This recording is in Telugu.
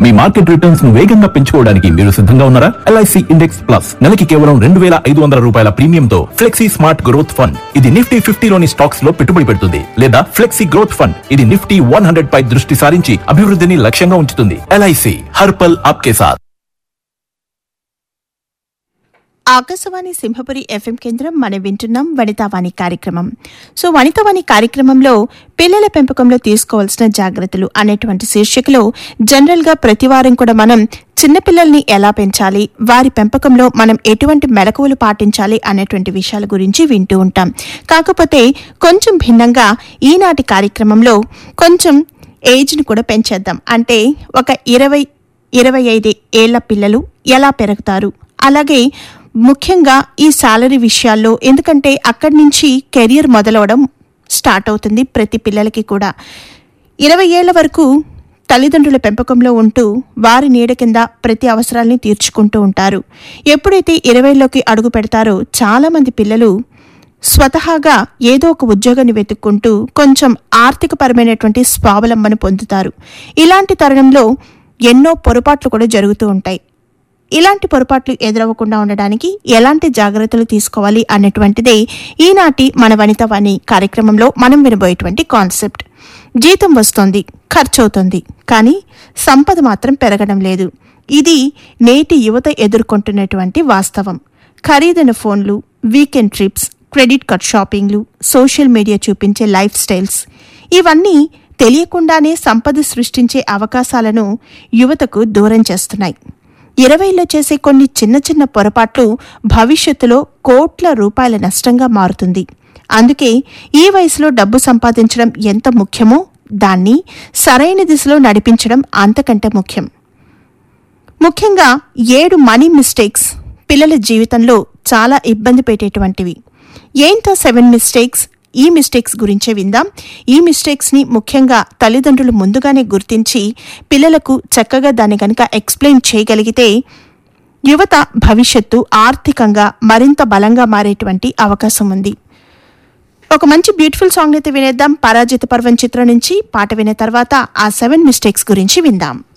మీ మార్కెట్ రిటర్న్స్ ను వేగంగా పెంచుకోవడానికి మీరు సిద్ధంగా ఉన్నారా ఎల్ఐసి ఇండెక్స్ ప్లస్ నెలకి కేవలం రెండు వేల ఐదు వందల రూపాయల ప్రీమియంతో ఫ్లెక్సీ స్మార్ట్ గ్రోత్ ఫండ్ ఇది నిఫ్టీ ఫిఫ్టీలోని స్టాక్స్ లో పెట్టుబడి పెడుతుంది లేదా ఫ్లెక్సీ గ్రోత్ ఫండ్ ఇది నిఫ్టీ వన్ హండ్రెడ్ పై దృష్టి సారించి అభివృద్ధిని లక్ష్యంగా ఉంచుతుంది ఎల్ఐసి హర్పల్ ఆప్కే సాథ్ ఆకాశవాణి సింహపురి ఎఫ్ఎం కేంద్రం మనం వింటున్నాం వనితావాణి కార్యక్రమం సో వనితావాణి కార్యక్రమంలో పిల్లల పెంపకంలో తీసుకోవాల్సిన జాగ్రత్తలు అనేటువంటి శీర్షికలో జనరల్ గా ప్రతి వారం కూడా మనం చిన్నపిల్లల్ని ఎలా పెంచాలి వారి పెంపకంలో మనం ఎటువంటి మెలకువలు పాటించాలి అనేటువంటి విషయాల గురించి వింటూ ఉంటాం కాకపోతే కొంచెం భిన్నంగా ఈనాటి కార్యక్రమంలో కొంచెం ఏజ్ని కూడా పెంచేద్దాం అంటే ఒక ఇరవై ఇరవై ఐదు ఏళ్ల పిల్లలు ఎలా పెరుగుతారు అలాగే ముఖ్యంగా ఈ శాలరీ విషయాల్లో ఎందుకంటే అక్కడి నుంచి కెరియర్ మొదలవడం స్టార్ట్ అవుతుంది ప్రతి పిల్లలకి కూడా ఇరవై ఏళ్ల వరకు తల్లిదండ్రుల పెంపకంలో ఉంటూ వారి నీడ కింద ప్రతి అవసరాల్ని తీర్చుకుంటూ ఉంటారు ఎప్పుడైతే ఇరవైలోకి అడుగు పెడతారో చాలామంది పిల్లలు స్వతహాగా ఏదో ఒక ఉద్యోగాన్ని వెతుక్కుంటూ కొంచెం ఆర్థికపరమైనటువంటి స్వావలంబన పొందుతారు ఇలాంటి తరుణంలో ఎన్నో పొరపాట్లు కూడా జరుగుతూ ఉంటాయి ఇలాంటి పొరపాట్లు ఎదురవ్వకుండా ఉండడానికి ఎలాంటి జాగ్రత్తలు తీసుకోవాలి అన్నటువంటిదే ఈనాటి మన వనితవాణి కార్యక్రమంలో మనం వినబోయేటువంటి కాన్సెప్ట్ జీతం వస్తోంది ఖర్చవుతోంది కానీ సంపద మాత్రం పెరగడం లేదు ఇది నేటి యువత ఎదుర్కొంటున్నటువంటి వాస్తవం ఖరీదైన ఫోన్లు వీకెండ్ ట్రిప్స్ క్రెడిట్ కార్డ్ షాపింగ్లు సోషల్ మీడియా చూపించే లైఫ్ స్టైల్స్ ఇవన్నీ తెలియకుండానే సంపద సృష్టించే అవకాశాలను యువతకు దూరం చేస్తున్నాయి ఇరవైలో చేసే కొన్ని చిన్న చిన్న పొరపాట్లు భవిష్యత్తులో కోట్ల రూపాయల నష్టంగా మారుతుంది అందుకే ఈ వయసులో డబ్బు సంపాదించడం ఎంత ముఖ్యమో దాన్ని సరైన దిశలో నడిపించడం అంతకంటే ముఖ్యం ముఖ్యంగా ఏడు మనీ మిస్టేక్స్ పిల్లల జీవితంలో చాలా ఇబ్బంది పెట్టేటువంటివి ఏంటో సెవెన్ మిస్టేక్స్ ఈ మిస్టేక్స్ గురించే విందాం ఈ మిస్టేక్స్ని ముఖ్యంగా తల్లిదండ్రులు ముందుగానే గుర్తించి పిల్లలకు చక్కగా దాన్ని కనుక ఎక్స్ప్లెయిన్ చేయగలిగితే యువత భవిష్యత్తు ఆర్థికంగా మరింత బలంగా మారేటువంటి అవకాశం ఉంది ఒక మంచి బ్యూటిఫుల్ సాంగ్ అయితే వినేద్దాం పరాజిత పర్వం చిత్రం నుంచి పాట వినే తర్వాత ఆ సెవెన్ మిస్టేక్స్ గురించి విందాం